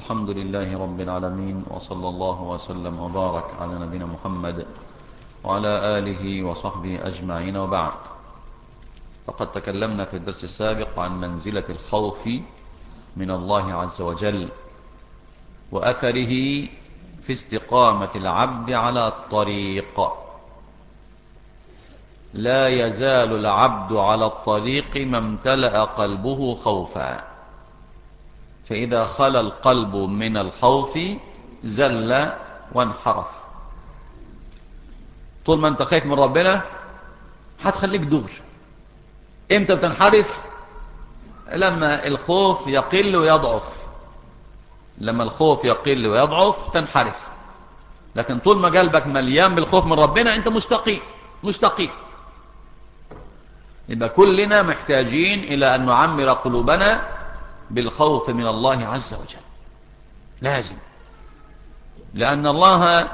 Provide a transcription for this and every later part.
الحمد لله رب العالمين وصلى الله وسلم وبارك على نبينا محمد وعلى آله وصحبه أجمعين وبعد فقد تكلمنا في الدرس السابق عن منزلة الخوف من الله عز وجل وأثره في استقامة العبد على الطريق لا يزال العبد على الطريق ما امتلأ قلبه خوفا فإذا خلى القلب من الخوف زل وانحرف طول ما انت خايف من ربنا هتخليك دور امتى بتنحرف لما الخوف يقل ويضعف لما الخوف يقل ويضعف تنحرف لكن طول ما قلبك مليان بالخوف من ربنا انت مستقيم مستقيم يبقى كلنا محتاجين الى ان نعمر قلوبنا بالخوف من الله عز وجل لازم لأن الله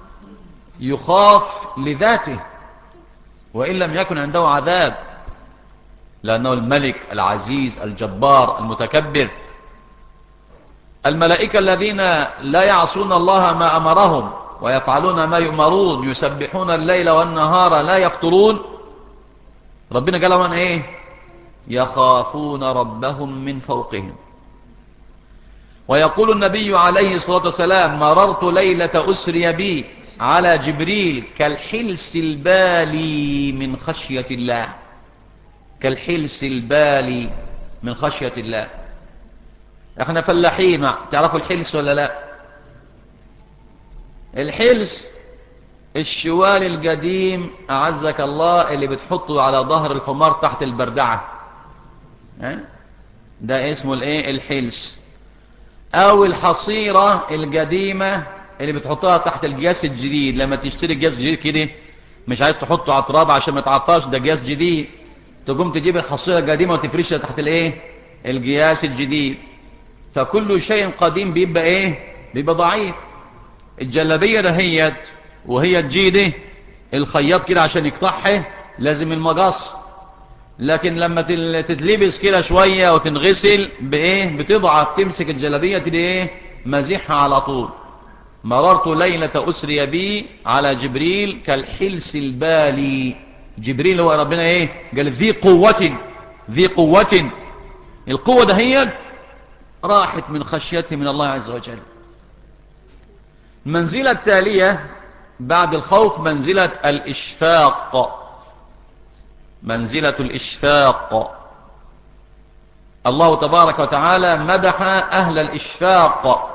يخاف لذاته وإن لم يكن عنده عذاب لأنه الملك العزيز الجبار المتكبر الملائكة الذين لا يعصون الله ما أمرهم ويفعلون ما يؤمرون يسبحون الليل والنهار لا يفترون ربنا قال من ايه يخافون ربهم من فوقهم ويقول النبي عليه الصلاة والسلام مررت ليلة أسري بي على جبريل كالحلس البالي من خشية الله كالحلس البالي من خشية الله احنا فلاحين تعرفوا الحلس ولا لا الحلس الشوال القديم أعزك الله اللي بتحطه على ظهر الحمار تحت البردعة ده اسمه الايه الحلس او الحصيرة القديمة اللي بتحطها تحت القياس الجديد لما تشتري قياس جديد كده مش عايز تحطه على التراب عشان ما تعفاش ده قياس جديد تقوم تجيب الحصيرة القديمة وتفرشها تحت الايه القياس الجديد فكل شيء قديم بيبقى ايه بيبقى ضعيف الجلابية دهيت وهي الجيدة الخياط كده عشان يقطعها لازم المقص لكن لما تتلبس كده شوية وتنغسل بايه بتضعف تمسك الجلبية دي ايه مزيحها على طول مررت ليلة أسري بي على جبريل كالحلس البالي جبريل هو ربنا ايه قال ذي قوة ذي قوة القوة ده هي راحت من خشيته من الله عز وجل المنزلة التالية بعد الخوف منزلة الإشفاق منزلة الإشفاق الله تبارك وتعالى مدح أهل الإشفاق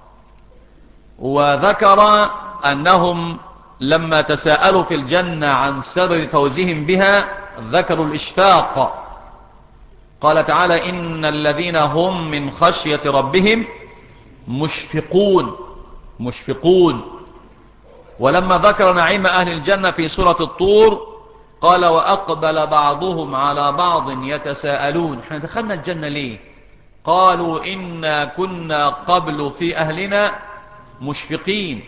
وذكر أنهم لما تساءلوا في الجنة عن سبب فوزهم بها ذكروا الإشفاق قال تعالى إن الذين هم من خشية ربهم مشفقون مشفقون ولما ذكر نعيم أهل الجنة في سورة الطور قال وأقبل بعضهم على بعض يتساءلون احنا دخلنا الجنة ليه قالوا إنا كنا قبل في أهلنا مشفقين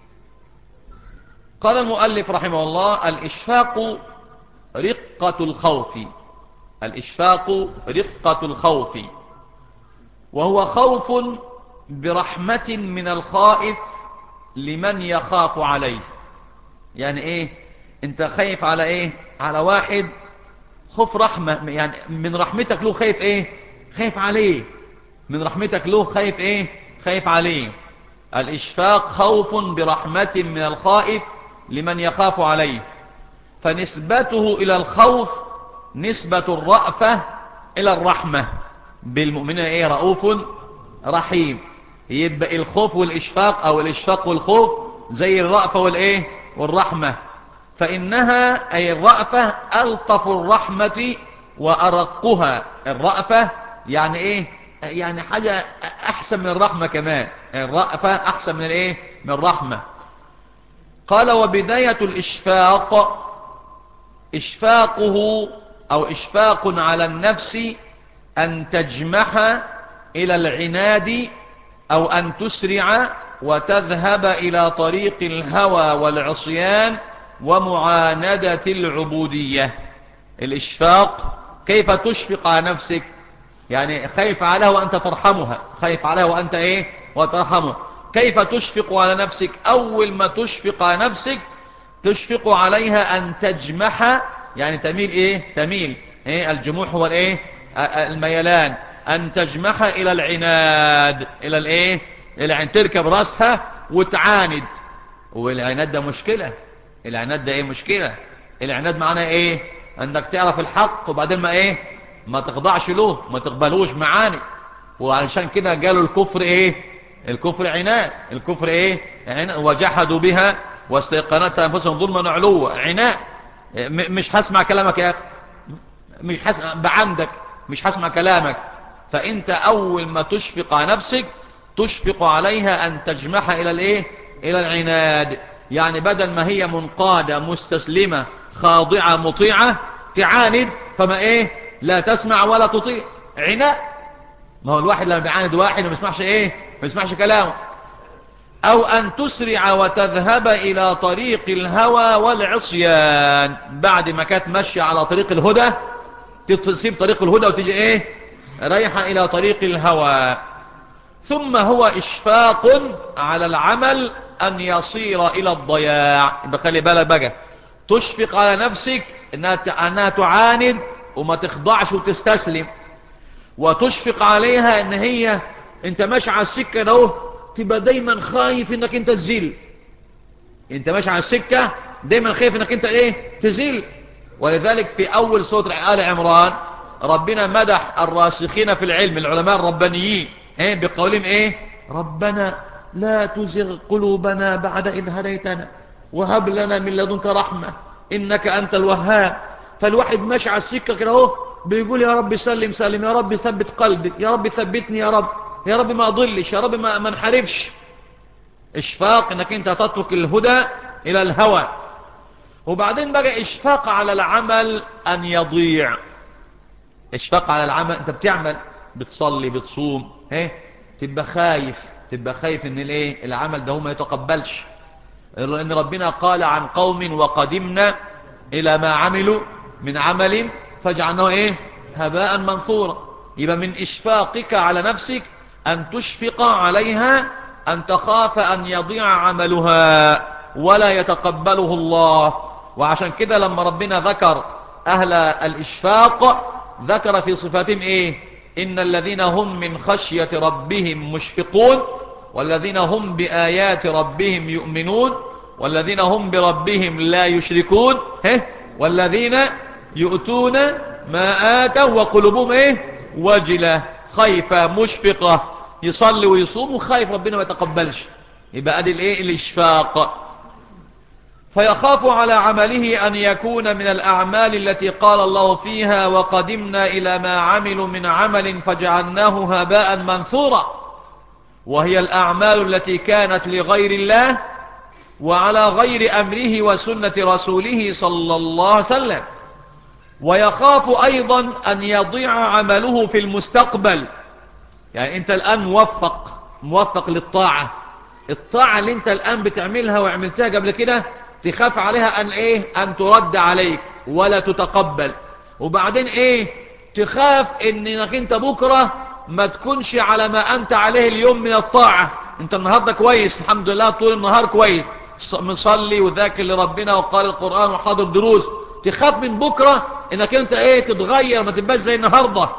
قال المؤلف رحمه الله الإشفاق رقة الخوف الإشفاق رقة الخوف وهو خوف برحمة من الخائف لمن يخاف عليه يعني ايه انت خايف على ايه على واحد خوف رحمة يعني من رحمتك له خايف ايه خايف عليه من رحمتك له خايف ايه خايف عليه الاشفاق خوف برحمة من الخائف لمن يخاف عليه فنسبته الى الخوف نسبة الرأفة الى الرحمة بالمؤمنين ايه رؤوف رحيم يبقى الخوف والاشفاق او الاشفاق والخوف زي الرأفة والايه والرحمة فإنها أي الرأفة ألطف الرحمة وأرقها الرأفة يعني إيه يعني حاجة أحسن من الرحمة كمان الرأفة أحسن من الإيه من الرحمة قال وبداية الإشفاق إشفاقه أو إشفاق على النفس أن تجمح إلى العناد أو أن تسرع وتذهب إلى طريق الهوى والعصيان ومعاندة العبودية الإشفاق كيف تشفق على نفسك يعني خايف عليها وأنت ترحمها خايف عليها وأنت إيه وترحمه كيف تشفق على نفسك أول ما تشفق على نفسك تشفق عليها أن تجمح يعني تميل إيه تميل إيه الجموح هو الإيه الميلان أن تجمح إلى العناد إلى الإيه إلى أن تركب رأسها وتعاند والعناد ده مشكلة العناد ده إيه مشكلة العناد معناه إيه أنك تعرف الحق وبعدين ما إيه ما تخضعش له ما تقبلوش معاني وعلشان كده قالوا الكفر إيه الكفر عناد الكفر إيه عناد وجحدوا بها واستيقنتها أنفسهم ظلما علوا عناء مش هسمع كلامك يا أخي مش هسمع بعندك مش هسمع كلامك فأنت أول ما تشفق على نفسك تشفق عليها أن تجمح إلى الإيه إلى العناد يعني بدل ما هي منقادة مستسلمة خاضعة مطيعة تعاند فما إيه لا تسمع ولا تطيع عناء ما هو الواحد لما بيعاند واحد ما بيسمعش إيه ما بيسمعش كلامه أو أن تسرع وتذهب إلى طريق الهوى والعصيان بعد ما كانت ماشية على طريق الهدى تسيب طريق الهدى وتيجي إيه رايحة إلى طريق الهوى ثم هو إشفاق على العمل أن يصير إلى الضياع بخلي بالك بقى تشفق على نفسك أنها, أنها تعاند وما تخضعش وتستسلم وتشفق عليها أن هي انت ماشي على السكة ده تبقى دايما خايف انك انت تزيل انت ماشي على السكة دايما خايف انك انت ايه تزيل ولذلك في اول سورة آل عمران ربنا مدح الراسخين في العلم العلماء الربانيين ايه بقولهم ايه ربنا لا تزغ قلوبنا بعد إذ هديتنا وهب لنا من لدنك رحمة إنك أنت الوهاب فالواحد ماشي على السكة كده اهو بيقول يا رب سلم سلم يا رب ثبت قلبي يا رب ثبتني يا رب يا رب ما أضلش يا رب ما ما انحرفش اشفاق انك انت تترك الهدى الى الهوى وبعدين بقى اشفاق على العمل ان يضيع اشفاق على العمل انت بتعمل بتصلي بتصوم ايه تبقى خايف تبقى خايف ان الايه العمل ده هو ما يتقبلش لان ربنا قال عن قوم وقدمنا الى ما عملوا من عمل فجعلناه ايه هباء منثورا يبقى من اشفاقك على نفسك أن تشفق عليها أن تخاف أن يضيع عملها ولا يتقبله الله وعشان كده لما ربنا ذكر أهل الإشفاق ذكر في صفاتهم إيه إن الذين هم من خشية ربهم مشفقون والذين هم بآيات ربهم يؤمنون والذين هم بربهم لا يشركون والذين يؤتون ما آتوا وقلوبهم إيه وجلة خايفة مشفقة يصلي ويصوم وخايف ربنا ما يتقبلش يبقى ادي الايه الاشفاق فيخاف على عمله ان يكون من الاعمال التي قال الله فيها وقدمنا الى ما عملوا من عمل فجعلناه هباء منثورا وهي الاعمال التي كانت لغير الله وعلى غير امره وسنة رسوله صلى الله عليه وسلم ويخاف ايضا ان يضيع عمله في المستقبل يعني انت الان موفق موفق للطاعة الطاعة اللي انت الان بتعملها وعملتها قبل كده تخاف عليها ان ايه ان ترد عليك ولا تتقبل وبعدين ايه تخاف انك انت بكرة ما تكونش على ما انت عليه اليوم من الطاعة انت النهاردة كويس الحمد لله طول النهار كويس مصلي وذاكر لربنا وقال القرآن وحاضر دروس تخاف من بكرة انك انت ايه تتغير ما تبقاش زي النهاردة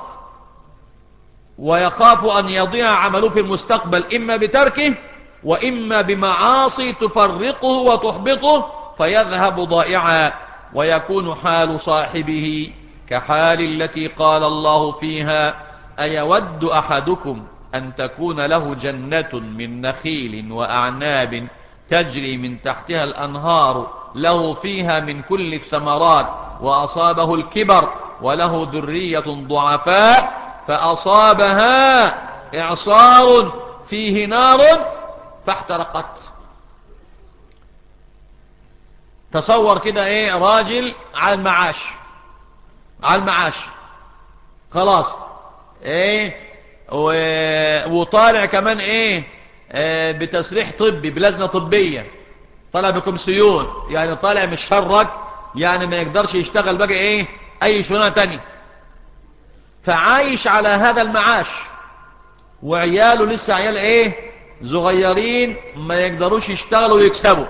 ويخاف ان يضيع عمله في المستقبل اما بتركه واما بمعاصي تفرقه وتحبطه فيذهب ضائعا ويكون حال صاحبه كحال التي قال الله فيها أيود أحدكم أن تكون له جنة من نخيل وأعناب تجري من تحتها الأنهار له فيها من كل الثمرات وأصابه الكبر وله ذرية ضعفاء فأصابها إعصار فيه نار فاحترقت تصور كده ايه راجل على المعاش على المعاش خلاص ايه وطالع كمان ايه, ايه بتسريح طبي بلجنة طبية طالع بكمسيون يعني طالع مش شرك يعني ما يقدرش يشتغل بقى ايه اي شغلانه تانية فعايش على هذا المعاش وعياله لسه عيال ايه صغيرين ما يقدروش يشتغلوا ويكسبوا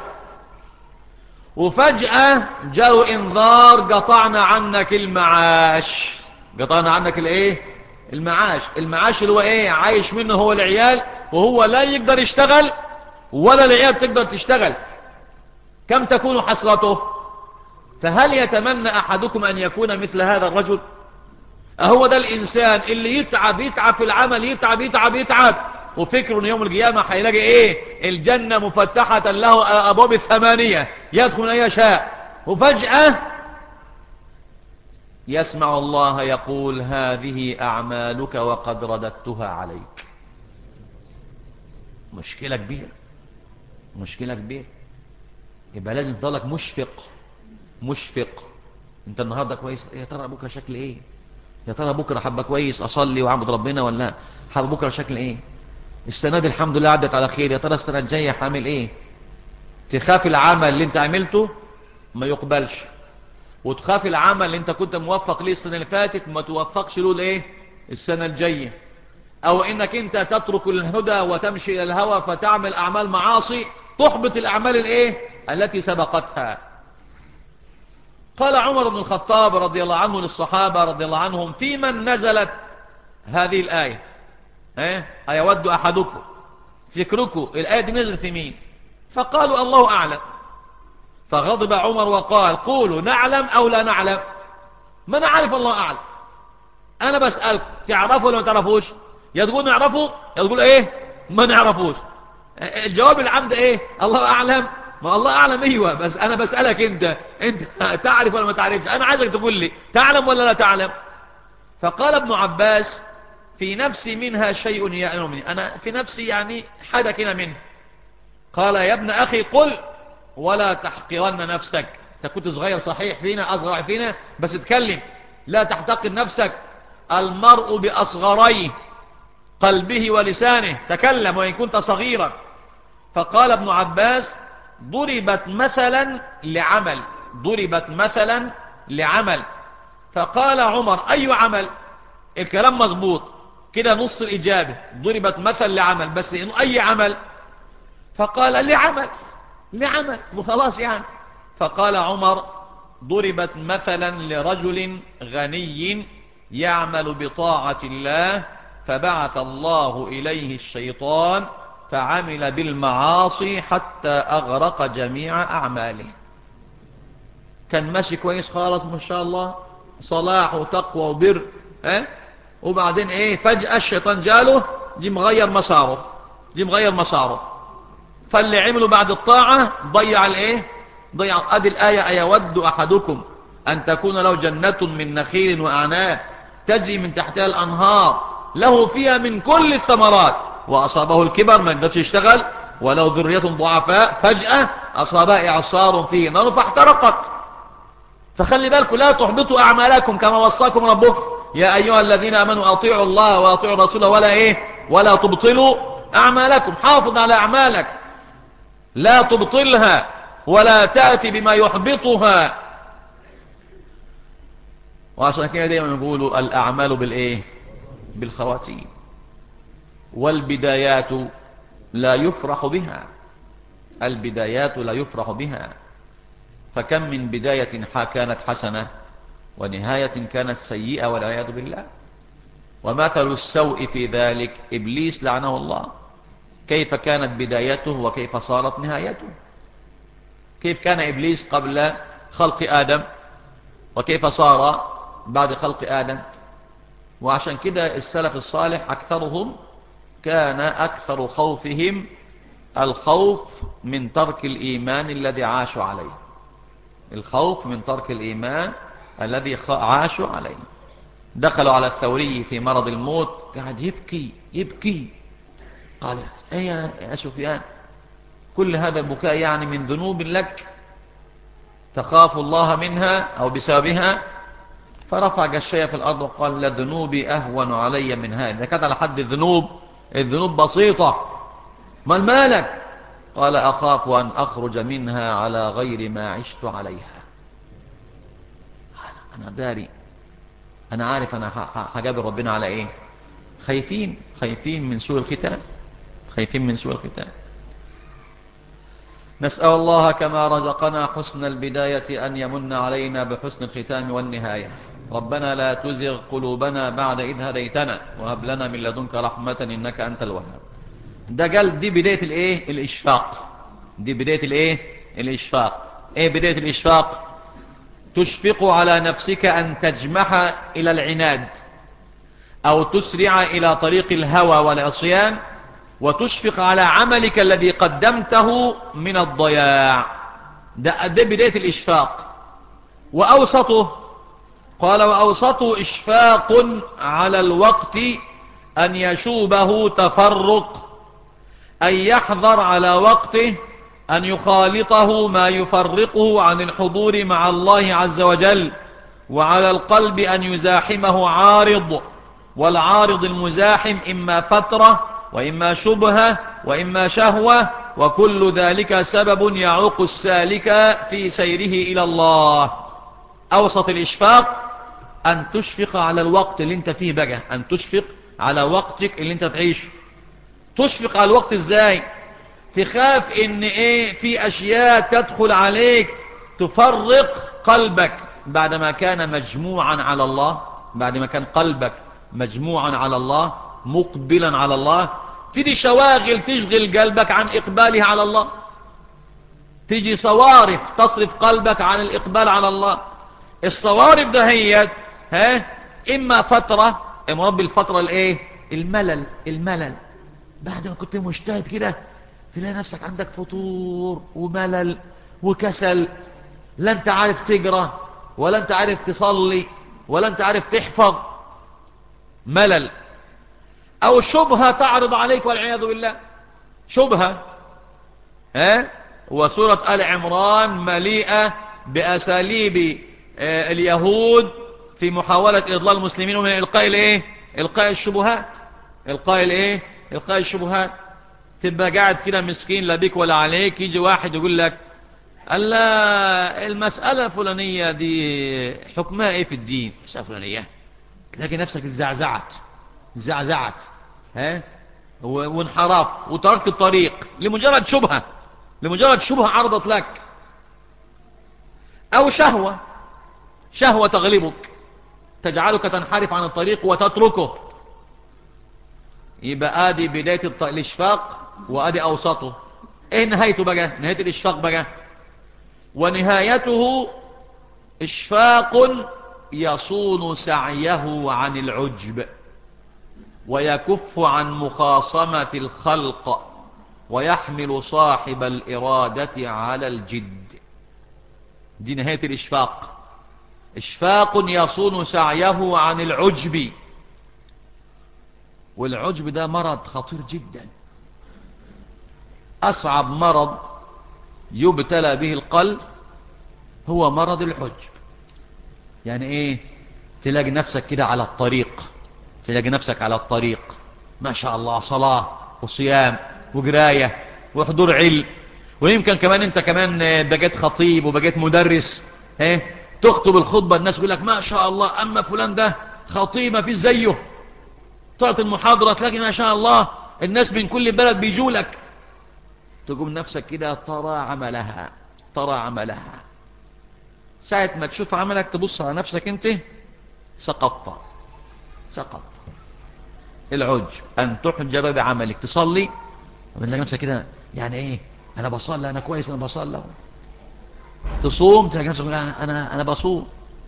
وفجأة جاءوا انذار قطعنا عنك المعاش قطعنا عنك الايه المعاش المعاش اللي هو ايه عايش منه هو العيال وهو لا يقدر يشتغل ولا العيال تقدر تشتغل كم تكون حسرته فهل يتمنى احدكم ان يكون مثل هذا الرجل اهو ده الانسان اللي يتعب يتعب في العمل يتعب يتعب يتعب وفكر ان يوم القيامة هيلاقي ايه الجنة مفتحة له ابواب الثمانية يدخل من اي شاء وفجأة يسمع الله يقول هذه اعمالك وقد رددتها عليك مشكلة كبيرة مشكلة كبيرة يبقى لازم تظلك مشفق مشفق انت النهاردة كويس يا ترى بكرة شكل ايه يا ترى بكرة حبة كويس اصلي واعبد ربنا ولا حبة بكرة شكل ايه السنة دي الحمد لله عدت على خير يا ترى السنة الجاية هعمل ايه تخاف العمل اللي انت عملته ما يقبلش وتخاف العمل اللي انت كنت موفق ليه السنة اللي فاتت ما توفقش له الايه السنة الجاية او انك انت تترك الهدى وتمشي الى الهوى فتعمل اعمال معاصي تحبط الاعمال الايه التي سبقتها قال عمر بن الخطاب رضي الله عنه للصحابة رضي الله عنهم في من نزلت هذه الآية ايه ايود احدكم فكركم الآية دي نزلت في مين فقالوا الله اعلم فغضب عمر وقال قولوا نعلم او لا نعلم ما انا عارف الله اعلم انا بسألك تعرفوا ولا ما تعرفوش يا تقول نعرفه يا تقول ايه ما نعرفوش الجواب العام ده ايه الله اعلم ما الله اعلم ايوه بس انا بسألك انت انت تعرف ولا ما تعرفش انا عايزك تقول لي تعلم ولا لا تعلم فقال ابن عباس في نفسي منها شيء يأمني أنا في نفسي يعني حاجة كده منه قال يا ابن أخي قل ولا تحقرن نفسك أنت كنت صغير صحيح فينا أصغر فينا بس اتكلم لا تحتقر نفسك المرء بأصغريه قلبه ولسانه تكلم وإن كنت صغيرا فقال ابن عباس ضربت مثلا لعمل ضربت مثلا لعمل فقال عمر أي عمل الكلام مظبوط كده نص الإجابة ضربت مثل لعمل بس إنه أي عمل فقال لعمل لعمل وخلاص يعني فقال عمر ضربت مثلا لرجل غني يعمل بطاعة الله فبعث الله إليه الشيطان فعمل بالمعاصي حتى أغرق جميع أعماله كان ماشي كويس خالص ما شاء الله صلاح وتقوى وبر اه؟ وبعدين ايه فجأة الشيطان جاله دي مغير مساره دي مغير مساره فاللي عمله بعد الطاعة ضيع الايه ضيع ادي الآية ايود احدكم ان تكون له جنة من نخيل واعناب تجري من تحتها الانهار له فيها من كل الثمرات واصابه الكبر ما يقدرش يشتغل ولو ذرية ضعفاء فجأة اصابها اعصار فيه نار فاحترقت فخلي بالكم لا تحبطوا اعمالكم كما وصاكم ربكم يا أيها الذين أمنوا أطيعوا الله وأطيعوا الرسول ولا إيه ولا تبطلوا أعمالكم حافظ على أعمالك لا تبطلها ولا تأتي بما يحبطها وعشان كده دايما يقولوا الأعمال بالإيه بالخواتيم والبدايات لا يفرح بها البدايات لا يفرح بها فكم من بداية كانت حسنة ونهاية كانت سيئة والعياذ بالله ومثل السوء في ذلك إبليس لعنه الله كيف كانت بدايته وكيف صارت نهايته كيف كان إبليس قبل خلق آدم وكيف صار بعد خلق آدم وعشان كده السلف الصالح أكثرهم كان أكثر خوفهم الخوف من ترك الإيمان الذي عاشوا عليه الخوف من ترك الإيمان الذي عاشوا عليه دخلوا على الثوري في مرض الموت قاعد يبكي يبكي قال ايه يا سفيان كل هذا البكاء يعني من ذنوب لك تخاف الله منها أو بسببها فرفع قشية في الأرض وقال لذنوبي أهون علي من هذا كذا لحد الذنوب الذنوب بسيطة ما المالك قال أخاف أن أخرج منها على غير ما عشت عليها أنا داري أنا عارف أنا هجابر ربنا على إيه خايفين خايفين من سوء الختام خايفين من سوء الختام نسأل الله كما رزقنا حسن البداية أن يمن علينا بحسن الختام والنهاية ربنا لا تزغ قلوبنا بعد إذ هديتنا وهب لنا من لدنك رحمة إنك أنت الوهاب ده قال دي بداية الايه الاشفاق دي بداية الايه الاشفاق ايه بداية الاشفاق تشفق على نفسك ان تجمح الى العناد او تسرع الى طريق الهوى والعصيان وتشفق على عملك الذي قدمته من الضياع ده, ده بداية الاشفاق واوسطه قال واوسطه اشفاق على الوقت ان يشوبه تفرق أن يحذر على وقته أن يخالطه ما يفرقه عن الحضور مع الله عز وجل وعلى القلب أن يزاحمه عارض والعارض المزاحم إما فترة وإما شبهة وإما شهوة وكل ذلك سبب يعوق السالك في سيره إلى الله أوسط الإشفاق أن تشفق على الوقت اللي انت فيه بقى أن تشفق على وقتك اللي انت تعيشه تشفق على الوقت ازاي تخاف ان ايه في اشياء تدخل عليك تفرق قلبك بعدما كان مجموعا على الله بعد ما كان قلبك مجموعا على الله مقبلا على الله تيجي شواغل تشغل قلبك عن اقباله على الله تيجي صوارف تصرف قلبك عن الاقبال على الله الصوارف ده هي ها اما فترة مربي الفترة الايه الملل الملل بعد ما كنت مجتهد كده تلاقي نفسك عندك فطور وملل وكسل لا انت عارف تقرا ولا انت عارف تصلي ولا انت عارف تحفظ ملل او شبهة تعرض عليك والعياذ بالله شبهة ها وسورة آل عمران مليئة بأساليب آه اليهود في محاولة إضلال المسلمين ومن إلقاء الإيه؟ إلقاء الشبهات إلقاء الإيه؟ إلقاء الشبهات تبقى قاعد كده مسكين لا بيك ولا عليك يجي واحد يقول لك ألا المسألة الفلانية دي حكمها ايه في الدين مسألة فلانية تلاقي نفسك زعزعت زعزعت ها وانحرفت وتركت الطريق لمجرد شبهة لمجرد شبهة عرضت لك أو شهوة شهوة تغلبك تجعلك تنحرف عن الطريق وتتركه يبقى ادي بداية الاشفاق وادي اوسطه ايه نهايته بقى نهاية الاشفاق بقى ونهايته اشفاق يصون سعيه عن العجب ويكف عن مخاصمة الخلق ويحمل صاحب الإرادة على الجد دي نهاية الإشفاق إشفاق يصون سعيه عن العجب والعجب ده مرض خطير جدا أصعب مرض يبتلى به القلب هو مرض العجب يعني ايه تلاقي نفسك كده على الطريق تلاقي نفسك على الطريق ما شاء الله صلاة وصيام وقراية وحضور علم ويمكن كمان انت كمان بقيت خطيب وبقيت مدرس ايه تخطب الخطبة الناس يقول لك ما شاء الله اما فلان ده خطيب ما فيش زيه تعطي المحاضرة تلاقي ما شاء الله الناس من كل بلد بيجوا لك تقوم نفسك كده ترى عملها ترى عملها ساعة ما تشوف عملك تبص على نفسك انت سقطت سقط العجب ان تحجب بعملك تصلي وتلاقي نفسك كده يعني ايه انا بصلي انا كويس انا بصلي تصوم تلاقي نفسك انا انا بصوم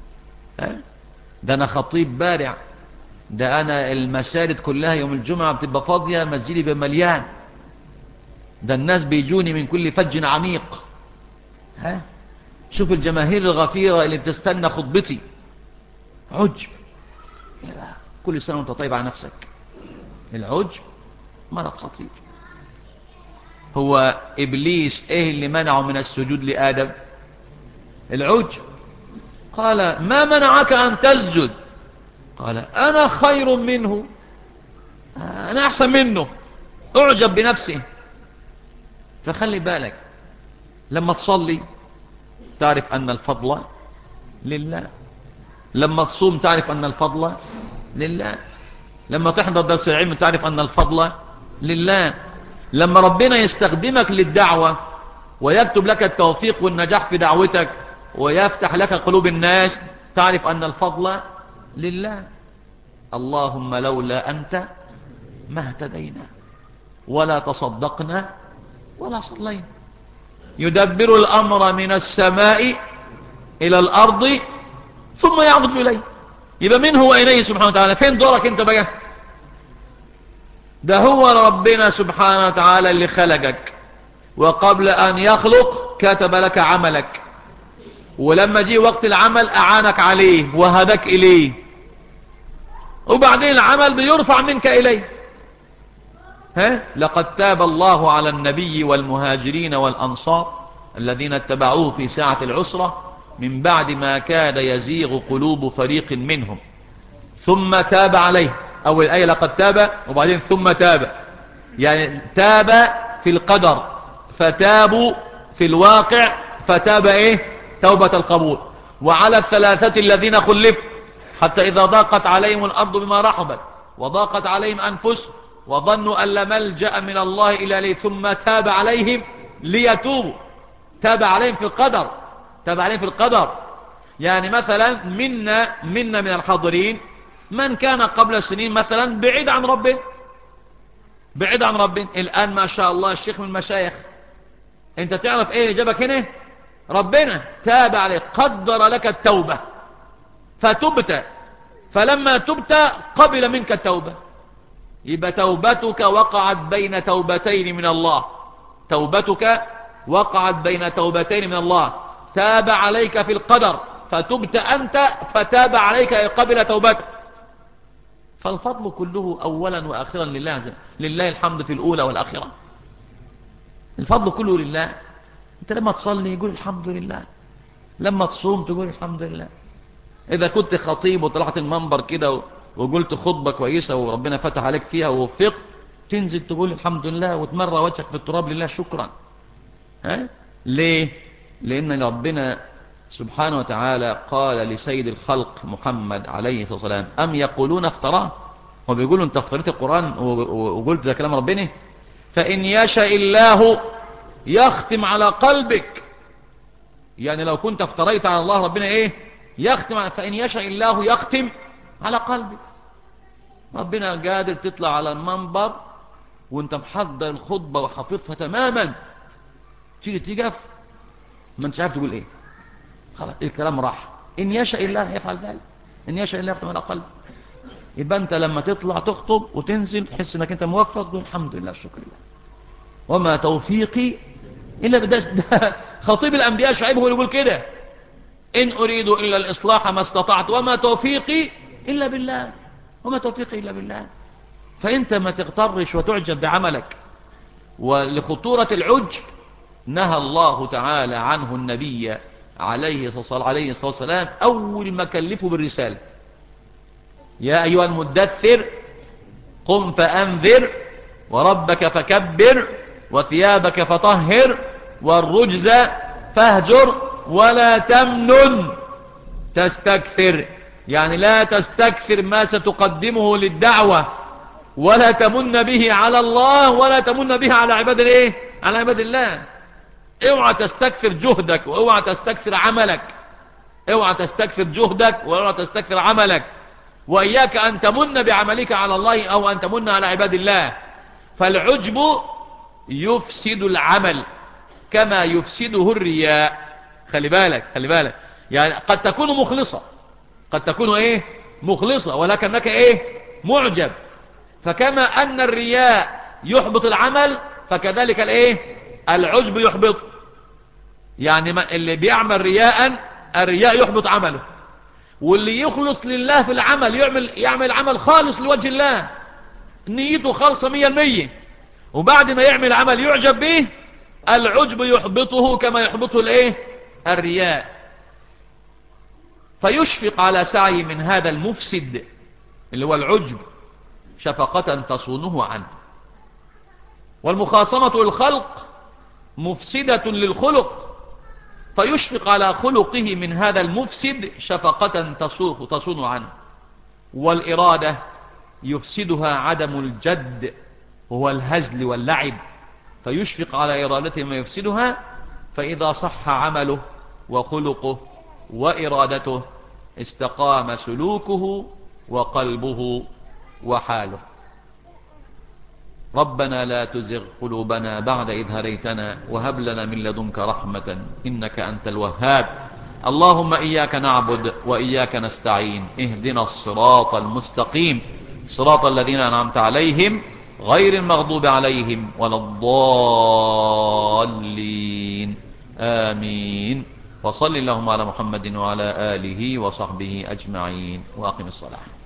ده انا خطيب بارع ده انا المساجد كلها يوم الجمعة بتبقى فاضية مسجدي بيبقى مليان ده الناس بيجوني من كل فج عميق ها شوف الجماهير الغفيرة اللي بتستنى خطبتي عجب كل سنة وانت طيب على نفسك العجب مرض خطير هو إبليس إيه اللي منعه من السجود لآدم العجب قال ما منعك أن تسجد قال أنا خير منه أنا أحسن منه أعجب بنفسه فخلي بالك لما تصلي تعرف أن الفضل لله لما تصوم تعرف أن الفضل لله لما تحضر درس العلم تعرف أن الفضل لله لما ربنا يستخدمك للدعوة ويكتب لك التوفيق والنجاح في دعوتك ويفتح لك قلوب الناس تعرف أن الفضل لله اللهم لولا أنت ما اهتدينا ولا تصدقنا ولا صلينا يدبر الأمر من السماء إلى الأرض ثم يعرج إليه يبقى من هو إليه سبحانه وتعالى فين دورك انت بقى ده هو ربنا سبحانه وتعالى اللي خلقك وقبل أن يخلق كتب لك عملك ولما جي وقت العمل أعانك عليه وهدك إليه وبعدين العمل بيرفع منك إليه ها؟ لقد تاب الله على النبي والمهاجرين والأنصار الذين اتبعوه في ساعة العسرة من بعد ما كاد يزيغ قلوب فريق منهم ثم تاب عليه أول آية لقد تاب وبعدين ثم تاب يعني تاب في القدر فتابوا في الواقع فتاب إيه توبة القبول وعلى الثلاثة الذين خلفوا حتى إذا ضاقت عليهم الأرض بما رحبت وضاقت عليهم أنفسهم وظنوا أن لا ملجأ من الله إلا لي ثم تاب عليهم ليتوبوا تاب عليهم في القدر تاب عليهم في القدر يعني مثلا منا منا من الحاضرين من كان قبل سنين مثلا بعيد عن ربه بعيد عن ربه الآن ما شاء الله الشيخ من المشايخ انت تعرف ايه اللي جابك هنا ربنا تاب عليك قدر لك التوبة فتبت فلما تبت قبل منك التوبة يبقى توبتك وقعت بين توبتين من الله توبتك وقعت بين توبتين من الله تاب عليك في القدر فتبت أنت فتاب عليك قبل توبتك فالفضل كله أولا وآخرا لله لله الحمد في الأولى والآخرة الفضل كله لله انت لما تصلي يقول الحمد لله لما تصوم تقول الحمد لله إذا كنت خطيب وطلعت المنبر كده وقلت خطبة كويسة وربنا فتح عليك فيها ووفقت تنزل تقول الحمد لله وتمرى وجهك في التراب لله شكرا ها؟ ليه لأن ربنا سبحانه وتعالى قال لسيد الخلق محمد عليه الصلاة والسلام أم يقولون افتراه وبيقولوا انت افتريت القرآن وقلت ده كلام ربنا فإن يشاء الله يختم على قلبك يعني لو كنت افتريت على الله ربنا ايه يختم على فإن يشاء الله يختم على قلبك ربنا قادر تطلع على المنبر وانت محضر الخطبة وحافظها تماما تيجي تقف ما انتش عارف تقول ايه خلاص الكلام راح ان يشاء الله يفعل ذلك ان يشاء الله يختم على قلبك يبقى انت لما تطلع تخطب وتنزل تحس انك انت موفق تقول الحمد لله الشكر لله وما توفيقي الا ده خطيب الانبياء شعيب هو اللي يقول كده ان اريد الا الاصلاح ما استطعت وما توفيقي الا بالله وما توفيقي الا بالله فانت ما تغترش وتعجب بعملك ولخطورة العجب نهى الله تعالى عنه النبي عليه الصلاة والسلام أول ما كلفه بالرسالة يا أيها المدثر قم فأنذر وربك فكبر وثيابك فطهر والرجز فاهجر ولا تمنن تستكثر يعني لا تستكثر ما ستقدمه للدعوة ولا تمن به على الله ولا تمن به على عباد الايه على عباد الله اوعى تستكثر جهدك واوعى تستكثر عملك اوعى تستكثر جهدك واوعى تستكثر عملك وإياك أن تمن بعملك على الله أو أن تمن على عباد الله فالعجب يفسد العمل كما يفسده الرياء خلي بالك خلي بالك يعني قد تكون مخلصة قد تكون ايه مخلصة ولكنك ايه معجب فكما ان الرياء يحبط العمل فكذلك الايه العجب يحبط يعني ما اللي بيعمل رياء الرياء يحبط عمله واللي يخلص لله في العمل يعمل يعمل عمل خالص لوجه الله نيته خالصة مية المية وبعد ما يعمل عمل يعجب به العجب يحبطه كما يحبطه الايه الرياء فيشفق على سعي من هذا المفسد اللي هو العجب شفقة تصونه عنه والمخاصمة للخلق مفسدة للخلق فيشفق على خلقه من هذا المفسد شفقة تصون عنه والإرادة يفسدها عدم الجد وهو الهزل واللعب فيشفق على إرادته ما يفسدها فإذا صح عمله وخلقه وإرادته استقام سلوكه وقلبه وحاله ربنا لا تزغ قلوبنا بعد إذ هريتنا وهب لنا من لدنك رحمة إنك أنت الوهاب اللهم إياك نعبد وإياك نستعين اهدنا الصراط المستقيم صراط الذين أنعمت عليهم غير المغضوب عليهم ولا الضالين آمين وصل اللهم على محمد وعلى آله وصحبه أجمعين وأقم الصلاة